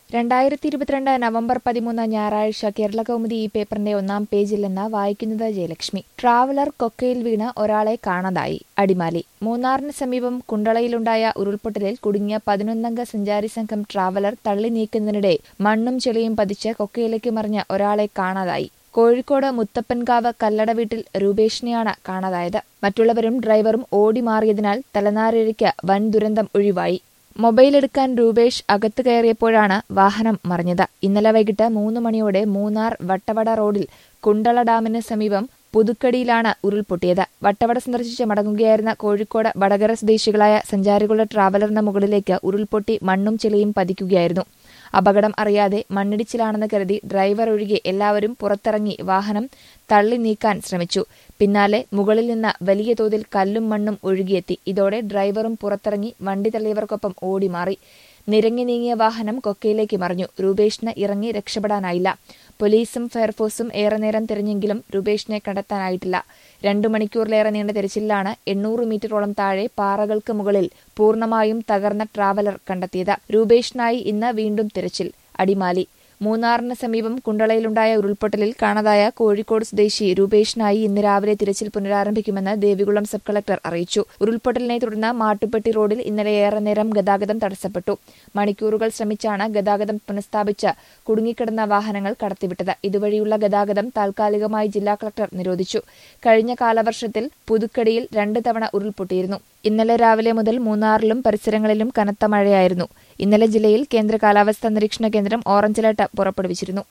രണ്ടായിരത്തി ഇരുപത്തിരണ്ട് നവംബർ പതിമൂന്ന് ഞായറാഴ്ച കേരള കൗമുദി ഈ പേപ്പറിന്റെ ഒന്നാം പേജിൽ നിന്ന് വായിക്കുന്നത് ജയലക്ഷ്മി ട്രാവലർ കൊക്കയിൽ വീണ് ഒരാളെ കാണാതായി അടിമാലി മൂന്നാറിന് സമീപം കുണ്ടളയിലുണ്ടായ ഉരുൾപൊട്ടലിൽ കുടുങ്ങിയ പതിനൊന്നംഗ സഞ്ചാരി സംഘം ട്രാവലർ തള്ളി നീക്കുന്നതിനിടെ മണ്ണും ചെളിയും പതിച്ച് കൊക്കയിലേക്ക് മറിഞ്ഞ ഒരാളെ കാണാതായി കോഴിക്കോട് മുത്തപ്പൻകാവ് കല്ലട വീട്ടിൽ രൂപേഷിനെയാണ് കാണാതായത് മറ്റുള്ളവരും ഡ്രൈവറും ഓടി മാറിയതിനാൽ തലനാരിഴയ്ക്ക് വൻ ദുരന്തം ഒഴിവായി മൊബൈൽ എടുക്കാൻ രൂപേഷ് അകത്ത് കയറിയപ്പോഴാണ് വാഹനം മറിഞ്ഞത് ഇന്നലെ വൈകിട്ട് മൂന്ന് മണിയോടെ മൂന്നാർ വട്ടവട റോഡിൽ കുണ്ടള ഡാമിന് സമീപം പുതുക്കടിയിലാണ് ഉരുൾപൊട്ടിയത് വട്ടവട സന്ദർശിച്ച് മടങ്ങുകയായിരുന്ന കോഴിക്കോട് വടകര സ്വദേശികളായ സഞ്ചാരികളുടെ ട്രാവലറിന് മുകളിലേക്ക് ഉരുൾപൊട്ടി മണ്ണും ചെളിയും പതിക്കുകയായിരുന്നു അപകടം അറിയാതെ മണ്ണിടിച്ചിലാണെന്ന് കരുതി ഡ്രൈവർ ഒഴികെ എല്ലാവരും പുറത്തിറങ്ങി വാഹനം തള്ളി നീക്കാൻ ശ്രമിച്ചു പിന്നാലെ മുകളിൽ നിന്ന് വലിയ തോതിൽ കല്ലും മണ്ണും ഒഴുകിയെത്തി ഇതോടെ ഡ്രൈവറും പുറത്തിറങ്ങി വണ്ടി തള്ളിയവർക്കൊപ്പം ഓടിമാറി നിരങ്ങി നീങ്ങിയ വാഹനം കൊക്കയിലേക്ക് മറിഞ്ഞു രൂപേഷിന് ഇറങ്ങി രക്ഷപ്പെടാനായില്ല പോലീസും ഫയർഫോഴ്സും ഏറെ നേരം തിരഞ്ഞെങ്കിലും രൂപേഷിനെ കണ്ടെത്താനായിട്ടില്ല രണ്ടു മണിക്കൂറിലേറെ നീണ്ട തിരച്ചിലാണ് എണ്ണൂറ് മീറ്ററോളം താഴെ പാറകൾക്ക് മുകളിൽ പൂർണ്ണമായും തകർന്ന ട്രാവലർ കണ്ടെത്തിയത് രൂപേഷിനായി ഇന്ന് വീണ്ടും തിരച്ചിൽ അടിമാലി മൂന്നാറിന് സമീപം കുണ്ടളയിലുണ്ടായ ഉരുൾപൊട്ടലിൽ കാണാതായ കോഴിക്കോട് സ്വദേശി രൂപേഷിനായി ഇന്ന് രാവിലെ തിരച്ചിൽ പുനരാരംഭിക്കുമെന്ന് ദേവികുളം സബ് കളക്ടർ അറിയിച്ചു ഉരുൾപൊട്ടലിനെ തുടർന്ന് മാട്ടുപ്പെട്ടി റോഡിൽ ഇന്നലെ ഏറെ നേരം ഗതാഗതം തടസ്സപ്പെട്ടു മണിക്കൂറുകൾ ശ്രമിച്ചാണ് ഗതാഗതം പുനഃസ്ഥാപിച്ച് കുടുങ്ങിക്കിടന്ന വാഹനങ്ങൾ കടത്തിവിട്ടത് ഇതുവഴിയുള്ള ഗതാഗതം താൽക്കാലികമായി ജില്ലാ കളക്ടർ നിരോധിച്ചു കഴിഞ്ഞ കാലവർഷത്തിൽ പുതുക്കടിയിൽ രണ്ട് തവണ ഉരുൾപൊട്ടിയിരുന്നു ഇന്നലെ രാവിലെ മുതൽ മൂന്നാറിലും പരിസരങ്ങളിലും കനത്ത മഴയായിരുന്നു ഇന്നലെ ജില്ലയിൽ കേന്ദ്ര കാലാവസ്ഥാ നിരീക്ഷണ കേന്ദ്രം ഓറഞ്ച് അലർട്ട് പുറപ്പെടുവിച്ചിരുന്നു